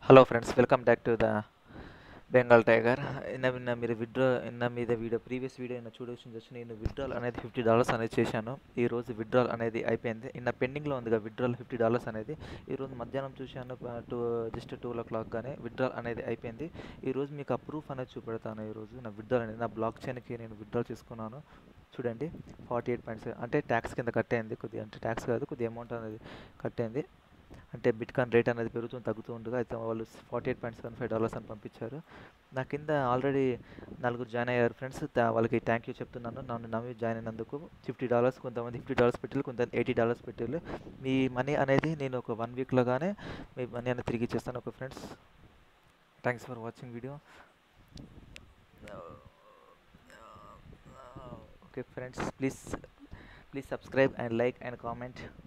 hello friends welcome back to the Bengal Tiger నిన్న నిన్న మీరు విత్డ్రా నిన్న మీద వీడియో ప్రీవియస్ వీడియో నిన్న చూడొచ్చు వచ్చి నేను విత్డ్రాల్ అనేది ఫిఫ్టీ డాలర్స్ అనేది చేశాను ఈ రోజు విత్డ్రాల్ అనేది అయిపోయింది నిన్న పెండింగ్లో ఉందిగా విత్డ్రాల్ ఫిఫ్టీ డాలర్స్ అనేది ఈ రోజు మధ్యాహ్నం చూశాను two just two o'clock కానీ విత్డ్రాల్ అనేది అయిపోయింది ఈ రోజు మీకు ఆ ప్రూఫ్ అనేది చూపెడతాను ఈ రోజు నా విత్డ్రాల్ అనేది నా బ్లాక్ చైన్కి నేను విత్డ్రాల్ చేసుకున్నాను చూడండి ఫార్టీ ఎయిట్ పాయింట్స్ అంటే ట్యాక్స్ కింద కట్ అయింది కొద్దిగా అంటే ట్యాక్స్ కాదు కొద్దిగా అమౌంట్ అనేది కట్ అయింది అంటే బిట్ కాయిన్ రేట్ అనేది పెరుగుతూ తగ్గుతూ ఉండగా అయితే వాళ్ళు forty eight point seven five dollars అని పంపించారు నా కింద ఆల్రెడీ నలుగురు జాయిన్ అయ్యారు ఫ్రెండ్స్ వాళ్ళకి థ్యాంక్ యూ చెప్తున్నాను నన్ను నమ్మి జాయిన్ అయినందుకు ఫిఫ్టీ డాలర్స్ కొంతమంది ఫిఫ్టీ డాలర్స్ పెట్టారు కొంత ఎయిటీ డాలర్స్ పెట్టారు మీ మనీ అనేది నేను ఒక వన్ వీక్లోగానే మీ మనీ అనేది తిరిగి ఇచ్చేస్తాను ఒక friends thanks for watching video okay friends please please subscribe and like and comment